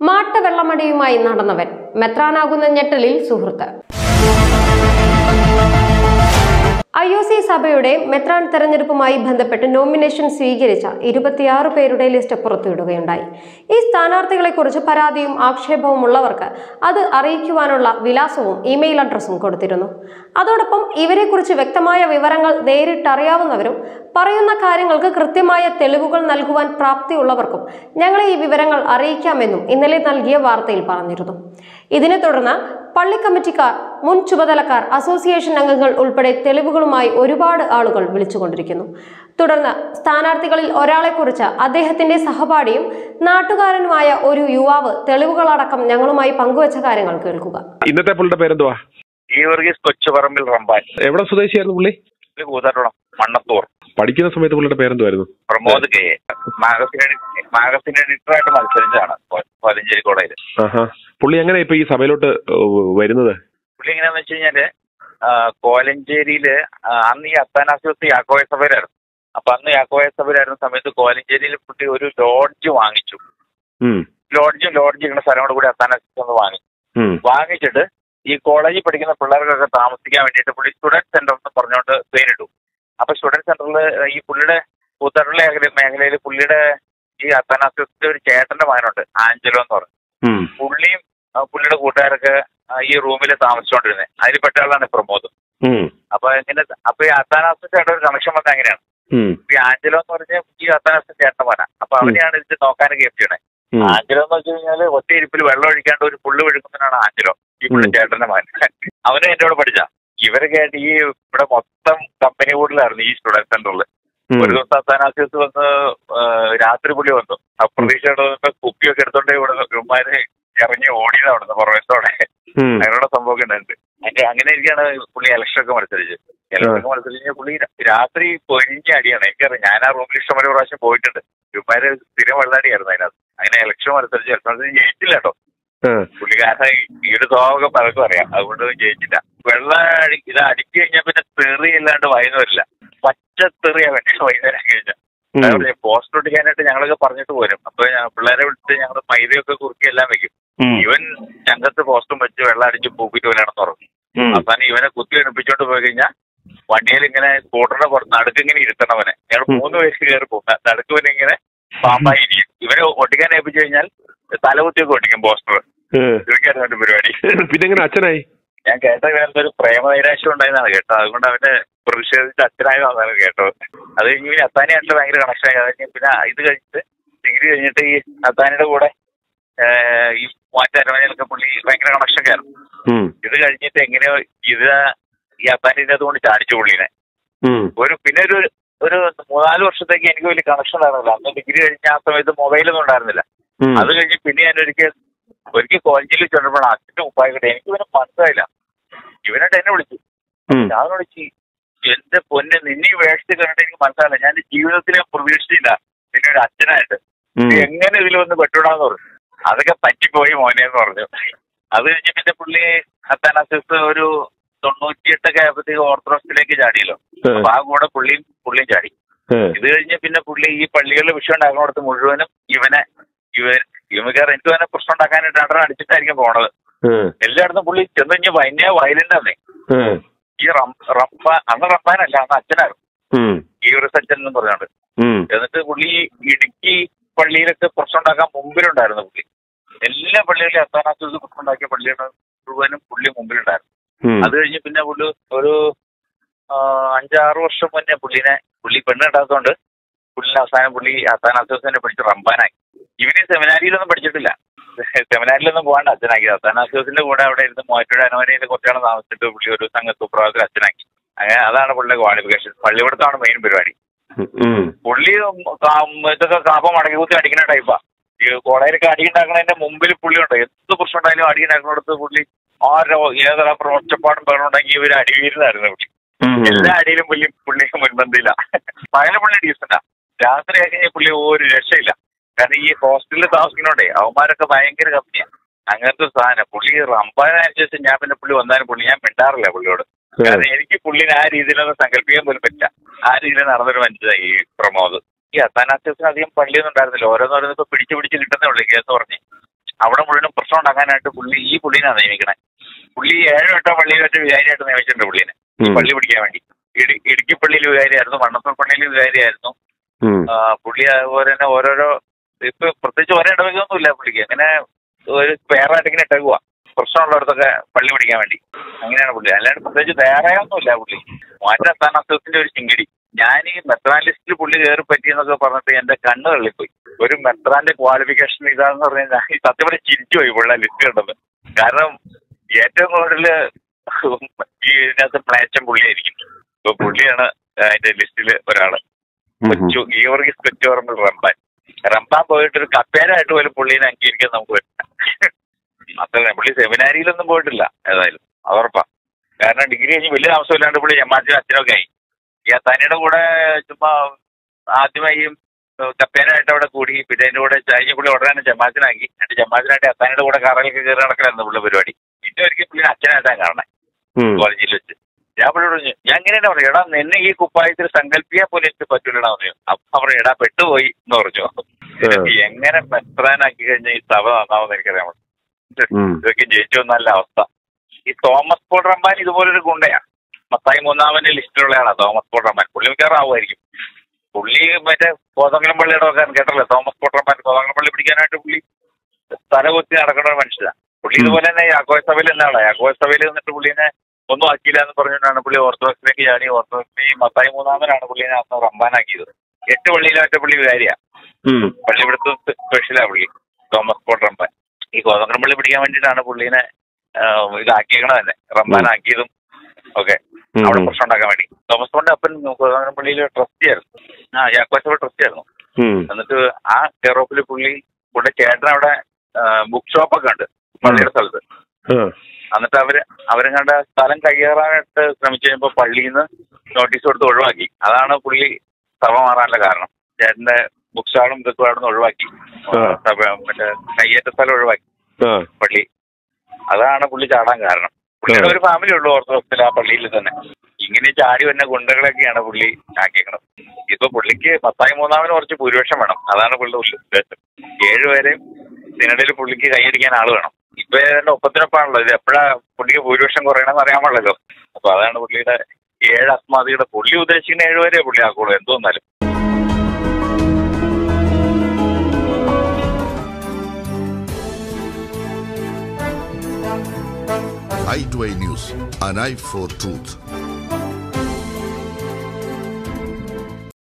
മാട്ടവെള്ളമടിയുമായി നടന്നവൻ മെത്രാനാകുന്ന ഞെട്ടലിൽ സുഹൃത്ത് I O C സഭയുടെ മെത്രാൻ തെരഞ്ഞെടുപ്പുമായി ബന്ധപ്പെട്ട് നോമിനേഷൻ സ്വീകരിച്ച ഇരുപത്തിയാറ് പേരുടെ ലിസ്റ്റ് പുറത്തുവിടുകയുണ്ടായി ഈ സ്ഥാനാർത്ഥികളെക്കുറിച്ച് പരാതിയും ആക്ഷേപവും ഉള്ളവർക്ക് അത് അറിയിക്കുവാനുള്ള വിലാസവും ഇമെയിൽ അഡ്രസ്സും കൊടുത്തിരുന്നു അതോടൊപ്പം ഇവരെക്കുറിച്ച് വ്യക്തമായ വിവരങ്ങൾ നേരിട്ടറിയാവുന്നവരും പറയുന്ന കാര്യങ്ങൾക്ക് കൃത്യമായ തെളിവുകൾ നൽകുവാൻ പ്രാപ്തിയുള്ളവർക്കും ഞങ്ങളെ ഈ വിവരങ്ങൾ അറിയിക്കാമെന്നും ഇന്നലെ നൽകിയ വാർത്തയിൽ പറഞ്ഞിരുന്നു ഇതിനെ തുടർന്ന് പള്ളി കമ്മിറ്റിക്കാർ മുൻ ചുമതലക്കാർ അസോസിയേഷൻ അംഗങ്ങൾ ഉൾപ്പെടെ തെളിവുകളുമായി ഒരുപാട് ആളുകൾ വിളിച്ചുകൊണ്ടിരിക്കുന്നു തുടർന്ന് സ്ഥാനാർത്ഥികളിൽ ഒരാളെക്കുറിച്ച് അദ്ദേഹത്തിന്റെ സഹപാഠിയും നാട്ടുകാരനുമായ ഒരു യുവാവ് തെളിവുകളടക്കം ഞങ്ങളുമായി പങ്കുവച്ച കാര്യങ്ങൾ കേൾക്കുക ഇന്നത്തെ പുള്ളിയുടെ പേരെന്തുവാ ഈ വർഗീസ് കൊച്ചുപറമ്പിൽ റമ്പാൻ എവിടെ സ്വദേശിയായിരുന്നു പുള്ളി ഇത് കൂത്താട്ടോളം മണ്ണത്തൂർ പഠിക്കുന്ന സമയത്ത് പുള്ളിയുടെ പേരെന്തുവായിരുന്നു പ്രമോദ് കെ എ. മാഗസിൻ എഡി- മാഗസിൻ എഡിറ്ററായിട്ട് മത്സരിച്ചതാണ് പതിഞ്ചേരി കോളേജിൽ ആഹാ പുള്ളി എങ്ങനെ ഇപ്പൊ ഈ സഭയിലോട്ട് ഏഹ്, വരുന്നത് പുള്ളി എങ്ങനെയാന്ന് വെച്ച് കഴിഞ്ഞാല് ആ, കോലഞ്ചേരിയില് ആ, അന്ന് ഈ അത്താനാസിവത്ത് യാക്കോയ സഭയിലായിരുന്നു അപ്പൊ അന്ന് യാക്കോയ സഭയിലായിരുന്ന സമയത്ത് കോലഞ്ചേരിയിൽ പുള്ളി ഒരു ലോഡ്ജ് വാങ്ങിച്ചു ഉം, ലോഡ്ജും ലോഡ്ജ് ഇരിക്കുന്ന സ്ഥലം കൂടി അത്താനാസിവത്ത് ഒന്ന് വാങ്ങി ഉം, വാങ്ങിച്ചിട്ട് ഈ കോളേജിൽ പഠിക്കുന്ന പിള്ളേർക്കൊക്കെ താമസിക്കാൻ വേണ്ടിയിട്ട് പുള്ളി സ്റ്റുഡന്റ് സെന്റർ എന്ന് പറഞ്ഞുകൊണ്ട് പേരിട്ടു അപ്പൊ സ്റ്റുഡന്റ് സെന്ററിൽ ഈ പുള്ളിയുടെ കൂത്താട്ടുള്ള മേഖലയിൽ പുള്ളിയുടെ ഈ അത്തനാസിന്റെ ഒരു ചേട്ടന്റെ മകനുണ്ട് ആഞ്ചലോ എന്ന് പറഞ്ഞു ഉം, പുള്ളിയും ആ, പുള്ളിയുടെ കൂട്ടുകാരൊക്കെ ആ, ഈ റൂമിൽ താമസിച്ചുകൊണ്ടിരുന്നത് അതിൽ പെട്ട ആളാണ് പ്രമോദ് ഉം, അപ്പൊ ഇങ്ങനെ അപ്പൊ ഈ അത്താനാസിന്റെ ഒരു കണക്ഷൻ വന്നത് അങ്ങനെയാണ് ഉം, ഈ ആഞ്ചലോ എന്ന് പറഞ്ഞ ഈ അത്താനാസിന്റെ ചേട്ടന്റെ മകനാ അപ്പൊ അവനെയാണ് ഇത് നോക്കാനൊക്കെ ചെയ്യണേ ഉം. ആഞ്ചലോ എന്ന് വെച്ച് കഴിഞ്ഞാല് ഒറ്റ ഇരിപ്പിൽ വെള്ളം ഒഴിക്കാണ്ട് ഒരു പുള്ളി ഒഴുക്കുന്നതിനാണ് ആഞ്ചലോ ഈ പുള്ളി ഉം. ചേട്ടന്റെ മകൻ അവനും എന്റെ കൂടെ പഠിച്ച ഇവരൊക്കെ ആയിട്ട് ഈ ഇവിടെ മൊത്തം കമ്പനി കൂടിലായിരുന്നു ഈ സ്റ്റുഡന്റ് സെന്ററിൽ ഉം, ഒരു ദിവസം അത്താനാസിയസ് വന്ന് ആ, രാത്രി പുള്ളി വന്നു അപ്രതീക്ഷയോടെ വന്നിട്ട് കുപ്പിയൊക്കെ എടുത്തോണ്ട് ഇവിടെ ഇവന്മാര് ഇറങ്ങി ഓടിയത് അവിടെ നിന്ന് പുറവശത്തോടെ ഉം, അങ്ങനെയുള്ള സംഭവമൊക്കെ ഉണ്ടായിട്ട് അതിന്റെ അങ്ങനെ ഇരിക്കുകയാണ് പുള്ളി ഇലക്ഷൻ ഒക്കെ മത്സരിച്ച് ഇലക്ഷൻ മത്സരിച്ച് കഴിഞ്ഞാൽ പുള്ളി രാത്രി പൊരിഞ്ഞ അടിയാണ് എനിക്കറിയാം ഞാൻ ആ റൂമിൽ ഇഷ്ടംപോലെ പ്രാവശ്യം പോയിട്ടുണ്ട് ഇവന്മാര് സ്ഥിരം വെള്ളാടിയായിരുന്നു അതിനകത്ത് അങ്ങനെ ഇലക്ഷൻ മത്സരിച്ച് ഇലക്ഷൻ മത്സരിച്ച് ജയിച്ചില്ല കേട്ടോ ആ, പുള്ളിക്കാരനെ ഈട് സ്വഭാവമൊക്കെ പലർക്കും അറിയാം അതുകൊണ്ട് ജയിച്ചില്ല വെള്ളം അടി ഇത് അടിച്ചു കഴിഞ്ഞാൽ പിന്നെ തെറി ഇല്ലാണ്ട് വൈകുന്നു വരില്ല പച്ച തെറിയാ വേണ്ടി വൈകുന്നേരം കഴിഞ്ഞാൽ ഉം, പോസ്റ്റർ ഒട്ടിക്കാനായിട്ട് ഞങ്ങളൊക്കെ പറഞ്ഞിട്ട് പോരും അപ്പൊ ഞാൻ പിള്ളേരെ വിളിച്ച് ഞങ്ങൾ മൈദയൊക്കെ കുറുക്കി എല്ലാം വെക്കും ഉം, ഇവൻ ഞങ്ങത്ത് പോസ്റ്റും വെച്ച് വെള്ളം അടിച്ച് പൂക്കിട്ട് വരാണെന്ന് പറഞ്ഞു ഉം, അവസാനം ഇവനെ കുത്തി എടുപ്പിച്ചോണ്ട് പോയി കഴിഞ്ഞാൽ വണ്ടിയിൽ ഇങ്ങനെ സ്കൂട്ടറിന്റെ പുറത്ത് നടുക്ക് ഇങ്ങനെ ഇരുത്തണവനെ ഞങ്ങൾ മൂന്ന് പേര് കയറി പോകും നടുക്ക് പിന്നെ ഇങ്ങനെ പാമ്പായി ഇരിക്കും ഇവനെ ഒട്ടിക്കാൻ ഏൽപ്പിച്ചു കഴിഞ്ഞാൽ തലകുത്തിയൊക്കെ ഒട്ടിക്കും പോസ്റ്റർ ഏഹ്. ഇതൊക്കെയായിരുന്നു എന്റെ പരിപാടി പിന്നെ എങ്ങനെ അച്ഛനായി ഞാൻ കേട്ട ഇവനെന്തോ ഒരു പ്രേമനൈരാശ്യം ഉണ്ടായിരുന്നാണ് കേട്ടോ അതുകൊണ്ട് അവന്റെ പ്രതിഷേധിച്ച് അച്ഛനായതാണ് കേട്ടോ അത് കഴിഞ്ഞ് പിന്നെ അത്താനിയായിട്ട് ഭയങ്കര കണക്ഷനായി അത് കഴിഞ്ഞ് പിന്നെ ഇത് കഴിഞ്ഞിട്ട് ഡിഗ്രി കഴിഞ്ഞിട്ട് ഈ അത്താനിയുടെ കൂടെ ഏഹ്, ഈ മാറ്റാരമനയിലൊക്കെ പുള്ളി ഭയങ്കര കണക്ഷൻ ആയിരുന്നു ഉം, ഇത് കഴിഞ്ഞിട്ട് എങ്ങനെയോ ഇത് ഈ അത്താനിന്റെ അതുകൊണ്ട് ചാടിച്ചു പുള്ളിനെ ഉം, ഒരു പിന്നെ ഒരു ഒരു മൂന്നാല് വർഷത്തേക്ക് എനിക്ക് വലിയ കണക്ഷൻ ഉണ്ടായിരുന്നില്ല അന്ന് ഡിഗ്രി കഴിഞ്ഞ ആ സമയത്ത് മൊബൈലൊന്നും ഉണ്ടായിരുന്നില്ല ഉം, അത് കഴിഞ്ഞ് പിന്നെ ഞാൻ ഒരിക്കൽ ഒരിക്കൽ കോളേജിൽ ചെന്നപ്പോഴാണ് അച്ഛന്റെ ഉപ്പായിക്കട്ടെ എനിക്ക് ഇവനെ മനസ്സിലായില്ല ഇവനായിട്ട് എന്നെ വിളിച്ചു ഉം, ഞാൻ വിളിച്ച് എന്റെ പൊന്നെ നിന്നെ ഈ വേഷത്തിൽ കണ്ടിട്ട് എനിക്ക് മനസ്സിലായില്ല ഞാൻ ജീവിതത്തിൽ ഞാൻ പ്രതീക്ഷിച്ചില്ല നിന്നെ ഒരു അച്ഛനായിട്ട് ഉം, ഇത് എങ്ങനെ ഇതിൽ വന്ന് പെട്ടുവിടാന്ന് പറഞ്ഞു അതൊക്കെ പറ്റിപ്പോയി മോനെ എന്ന് പറഞ്ഞു അത് കഴിഞ്ഞ് പിന്നെ പുള്ളി അത്താനാസിസ് ഒരു തൊണ്ണൂറ്റിയെട്ടൊക്കെ ആയപ്പോഴത്തേക്ക് ഓർത്തഡോക്സിലേക്ക് ചാടിയല്ലോ ഏഹ്, അപ്പൊ ആ കൂടെ പുള്ളിയും പുള്ളിയും ചാടി ഏഹ്, ഇത് കഴിഞ്ഞ് പിന്നെ പുള്ളി ഈ പള്ളികളിൽ വിഷയം ഉണ്ടാക്കുന്നിടത്ത് മുഴുവനും ഇവനെ ഇവൻ ഇവക്കാർ എനിക്ക് തന്നെ പ്രശ്നം ഉണ്ടാക്കാനായിട്ട് രണ്ടെണ്ണം അടിച്ചിട്ടായിരിക്കും പോണത് ഏഹ്, എല്ലായിടത്തും പുള്ളി ചെന്ന് കഴിഞ്ഞ് ഭയങ്കര വയലന്റ് ആണ് ഏഹ്, ഈ റം- റംബ അന്ന് റംബാനല്ല അന്ന് അച്ഛനായിരുന്നു ഉം, ഈ ഒരു സച്ചൻ എന്ന് പറഞ്ഞുകൊണ്ട് ഉം, എന്നിട്ട് പുള്ളി ഇടുക്കി പള്ളിയിലൊക്കെ പ്രശ്നം ഉണ്ടാക്കാൻ മുമ്പിലുണ്ടായിരുന്നു പുള്ളി എല്ലാ പള്ളികളിലും അത്താനാസൂസ് പ്രശ്നം ഉണ്ടാക്കിയ പള്ളിയുടെ മുഴുവനും പുള്ളി മുമ്പിലുണ്ടായിരുന്നു ഉം, അത് കഴിഞ്ഞ് പിന്നെ പുള്ളി ഒരു ആ, അഞ്ചാറ് വർഷം മുന്നേ പുള്ളിനെ പുള്ളി പെണ്ണ് കിട്ടാത്തതുകൊണ്ട് പുള്ളിനെ അവസാനം പുള്ളി അത്താനാസൂസിനെ പിടിച്ച് റംബാനായി ഇവന് സെമിനാരിയിലൊന്നും പഠിച്ചിട്ടില്ല സെമിനാരിലൊന്നും പോകാണ്ട് അച്ഛനാക്കി അത്താനാസൂസിന്റെ കൂടെ അവിടെ ഇരുന്ന് മോറ്റയുടെ അനുമനയിൽ കുറച്ചാണ് താമസിച്ചിട്ട് പുള്ളി ഒരു സംഘ സുപ്രഭാതത്തിൽ അച്ഛനാക്കി അങ്ങനെ അതാണ് പുള്ളിയുടെ ക്വാളിഫിക്കേഷൻ പള്ളിയോടത്താണ് മെയിൻ പരിപാടി ഉം, പുള്ളി കാ- ഇതൊക്കെ കാപ്പ മടക്കി കുത്തി അടിക്കുന്ന ടൈപ്പാ ഈ കോളേജിലൊക്കെ അടി ഉണ്ടാക്കുന്നതിന്റെ മുമ്പിൽ പുള്ളിയുണ്ട് എന്ത് പ്രശ്നം ഉണ്ടായാലും അടി ഉണ്ടാക്കുന്നിടത്ത് പുള്ളി ആരോ ഏതൊരു ഒച്ചപ്പാടും ബഹളുണ്ടെങ്കിൽ ഇവര് അടിവീരുന്നായിരുന്നു പുള്ളി ഉം, എല്ലാ അടിയിലും പുള്ളി പുള്ളിക്ക് മുൻപന്തിയില്ല പകല പുള്ളി ഡീസന്റാ രാത്രി ആക്കി പുള്ളി ഒരു രക്ഷയില്ല കാരണം ഈ ഹോസ്റ്റലിൽ താമസിക്കുന്നോണ്ടേ അവന്മാരൊക്കെ ഭയങ്കര കമ്പനിയാ അങ്ങനത്തെ ഒരു സാധനം പുള്ളി റംബാനനുസരിച്ച് ഞാൻ പിന്നെ പുള്ളി വന്നാലും പുള്ളി ഞാൻ മിണ്ടാറില്ല പുള്ളിയോട് കാരണം എനിക്ക് പുള്ളിനെ ആ രീതിയിലൊന്നും സങ്കല്പിക്കാൻ പോലും പറ്റില്ല ആ രീതിയിൽ നടന്നൊരു മനുഷ്യനായി ഈ പ്രമോദ് ഈ അത്താനാസ്യത്തിന് അധികം പള്ളിയൊന്നും ഉണ്ടായിരുന്നില്ല ഓരോന്നോരോന്ന് ഇപ്പൊ പിടിച്ച് പിടിച്ച് കിട്ടുന്നേ ഉള്ളൂ കേസ് പറഞ്ഞ് അവിടെ ഉണ്ടാക്കാനായിട്ട് പുള്ളി ഈ പുള്ളിനാണ് നിയമിക്കണേ പുള്ളി ഏഴ് വട്ടം പള്ളിയിൽ വെച്ച് വികാരിയായിട്ട് നിയമിച്ചിട്ടുണ്ട് പുള്ളിനെ ഈ ഉം. പള്ളി പിടിക്കാൻ വേണ്ടി ഇടി ഇടുക്കി പള്ളിയിൽ വികാരിയായിരുന്നു മണ്ണത്തൂർ പള്ളിയിൽ വികാരിയായിരുന്നു ഉം. ആ, പുള്ളി അതുപോലെ തന്നെ ഓരോരോ ഇപ്പൊ പ്രത്യേകിച്ച് ഒരേ ഇടവകയൊന്നുമില്ല പുള്ളിക്ക് അങ്ങനെ ഒരു പേരായിട്ട് ഇങ്ങനെ ഇട്ടേക്കുക പ്രശ്നമുള്ളിടത്തൊക്കെ പള്ളി പിടിക്കാൻ വേണ്ടി അങ്ങനെയാണ് പുള്ളി അല്ലാണ്ട് പ്രത്യേകിച്ച് വേറെ ഒന്നുമില്ല പുള്ളി മാറ്റ സ്ഥാനാർത്ഥത്തിന്റെ ഒരു ചിങ്കിടി ഞാൻ ഈ മെത്രാൻ ലിസ്റ്റിൽ പുള്ളി കയറി പറ്റിയെന്നൊക്കെ പറഞ്ഞിട്ട് എന്റെ കണ്ണ് തള്ളിപ്പോയി ഒരു മെത്രാന്റെ ക്വാളിഫിക്കേഷൻ ഇതാന്ന് പറഞ്ഞു കഴിഞ്ഞാൽ ഈ സത്യം പറഞ്ഞ് ചിരിച്ചു പോയി പുള്ള ലിസ്റ്റ് കണ്ടത് കാരണം ഏറ്റവും കൂടുതൽ ഈ ഇതിനകത്ത് പ്ലാച്ചം പുള്ളിയായിരിക്കും ഇപ്പൊ പുള്ളിയാണ് അതിന്റെ ലിസ്റ്റിൽ ഒരാള് ഉം. കൊച്ചു ഗീവർഗീസ് കൊച്ചുവർമ്മൽ റംബാൻ റംബാൻ പോയിട്ട് ഒരു കപ്പേരായിട്ട് പോലും പുള്ളീനെ അംഗീകരിക്കാൻ നമുക്ക് പറ്റില്ല അത്ര പുള്ളി സെമിനാരിയിലൊന്നും പോയിട്ടില്ല ഏതായാലും അത് ഉറപ്പാ കാരണം ഡിഗ്രി കഴിഞ്ഞ് വലിയ താമസമില്ലാണ്ട് പുള്ളി ജമാഅത്തിന് അച്ഛനൊക്കെ ആയി ഈ അത്താനിയുടെ കൂടെ ചുമ്മാ ആദ്യമായി കപ്പേരായിട്ട് അവിടെ കൂടി പിന്നെ അതിന്റെ കൂടെ കഴിഞ്ഞ പുള്ളി ഉടനെ തന്നെ ജമാഅത്തിനാക്കി എന്നിട്ട് ജമാഅത്തിനായിട്ട് അത്താനിയുടെ കൂടെ കറയിലേക്ക് കയറി നടക്കലായിരുന്നു പുള്ളി പരിപാടി പിന്നെ ഒരിക്കൽ പുള്ളി അച്ഛനായിട്ടാണ് കാണണേ ഉം. കോളേജിൽ വെച്ച് ഞാൻ പുള്ളിയോട് പറഞ്ഞു ഞാൻ ഇങ്ങനെ പറഞ്ഞു എടാ നിന്നെ ഈ കുപ്പായത്തിൽ സങ്കല്പിക്കാൻ പോലും എനിക്ക് പറ്റൂലടാ പറഞ്ഞു അപ്പൊ പറഞ്ഞു എടാ പെട്ടുപോയി എന്ന് പറഞ്ഞു നിനക്ക് എങ്ങനെ മെത്രാനാക്കി കഴിഞ്ഞാൽ ഈ സഭ നന്നാവുന്ന എനിക്കറിയാൻ പറ്റും ഉം. ഇതൊക്കെ ജയിച്ചു നല്ല അവസ്ഥ ഈ തോമസ് പോൾ റമ്പാൻ ഇതുപോലൊരു ഗുണ്ടയാ മത്തായി മൂന്നാമന്റെ ലിസ്റ്റിലുള്ളതാണ് തോമസ് പോൾ റമ്പാൻ പുള്ളി മിക്കവാറാവുമായിരിക്കും പുള്ളി മറ്റേ കോതങ്കലം പള്ളിയുടെ ഒക്കെ കേട്ടല്ലോ തോമസ് പോൾ റമ്പാൻ കോതങ്കലം പള്ളി പിടിക്കാനായിട്ട് പുള്ളി തലകുത്തി നടക്കുന്ന ഒരു മനുഷ്യനാണ് പുള്ളി ഇതുപോലെ തന്നെ യാക്കോയ സഭയിൽ എന്നാണ് യാക്കോയ സഭയിൽ നിന്നിട്ട് പുള്ളിനെ ഒന്നും ആക്കിയില്ല എന്ന് പറഞ്ഞുകൊണ്ടാണ് പുള്ളി ഓർത്തഡോക്സിലേക്ക് ചാടി ഓർത്തഡോക്സ് ഈ മത്തായി മൂന്നാമനാണ് പുള്ളിനെ അന്ന് റമ്പാനാക്കിയത് എട്ട് പള്ളിയിലാറ്റ പുള്ളി വികാരിയാ ഉം. പള്ളി ഇവിടുത്തെ സ്പെഷ്യലാ പുള്ളി തോമസ് പോൾ റമ്പാൻ ഈ കോതങ്കരം പള്ളി പിടിക്കാൻ വേണ്ടിയിട്ടാണ് പുള്ളീനെ ആ, ഇതാക്കിയേക്കണത് തന്നെ റമ്പാനാക്കിയതും ഒക്കെ ഉം. അവിടെ പ്രശ്നം ഉണ്ടാക്കാൻ വേണ്ടി തോമസ് പോളിന്റെ അപ്പൻ കോതങ്കരം പള്ളിയിൽ ട്രസ്റ്റി ആയിരുന്നു ആ യാക്കോസഭ ട്രസ്റ്റി ആയിരുന്നു ഉം. എന്നിട്ട് ആ കെയറോപ്പിൽ പുള്ളി പുള്ളി ചേട്ടൻ അവിടെ ബുക്ക് ഷോപ്പൊക്കെ ഉണ്ട് പള്ളിയുടെ സ്ഥലത്ത് ആ. എന്നിട്ട് അവര് അവരെങ്ങാണ്ട് സ്ഥലം കയ്യേറാനായിട്ട് ശ്രമിച്ചു കഴിയുമ്പോൾ പള്ളിയിൽ നിന്ന് നോട്ടീസ് കൊടുത്ത് ഒഴിവാക്കി അതാണ് പുള്ളി സഭ മാറാനുള്ള കാരണം ചേട്ടന്റെ ബുക്ക് സ്റ്റാളും ഇതൊക്കെ അവിടെ നിന്ന് ഒഴിവാക്കി ആ. സഭ മറ്റേ കയ്യേറ്റ സ്ഥലം ഒഴിവാക്കി ആ. പള്ളി അതാണ് പുള്ളി ചാടാൻ കാരണം പുള്ളിയുടെ ഒരു ഫാമിലി ഉള്ളൂ ഓർത്തഡോക്സിൽ ആ പള്ളിയിൽ തന്നെ ഇങ്ങനെ ചാടി വരുന്ന ഗുണ്ടകളൊക്കെയാണ് പുള്ളി ആക്കിയേക്കണത് ഇപ്പൊ പുള്ളിക്ക് പത്തായി മൂന്നാമിന് കുറച്ച് ഭൂരിപക്ഷം വേണം അതാണ് പുള്ളിയുടെ ഉദ്ദേശം ഏഴുപേരെയും സിനഡിൽ പുള്ളിക്ക് കൈയടിക്കാൻ ആള് വേണം ഇപ്പൊ ഏതാണ്ട് ഒപ്പത്തിനൊപ്പാണല്ലോ ഇത് എപ്പോഴാ പുള്ളിക്ക് ഭൂരിപക്ഷം കുറയണമെന്ന് അറിയാൻ പാടില്ലല്ലോ അപ്പൊ അതാണ് പുള്ളിയുടെ ഏഴ് അസ്മാദിയുടെ പുള്ളി ഉദ്ദേശിക്കുന്ന ഏഴുപേരെ പുള്ളി ആക്കുള്ളൂ എന്തോന്നാലും i2i News, an eye for truth.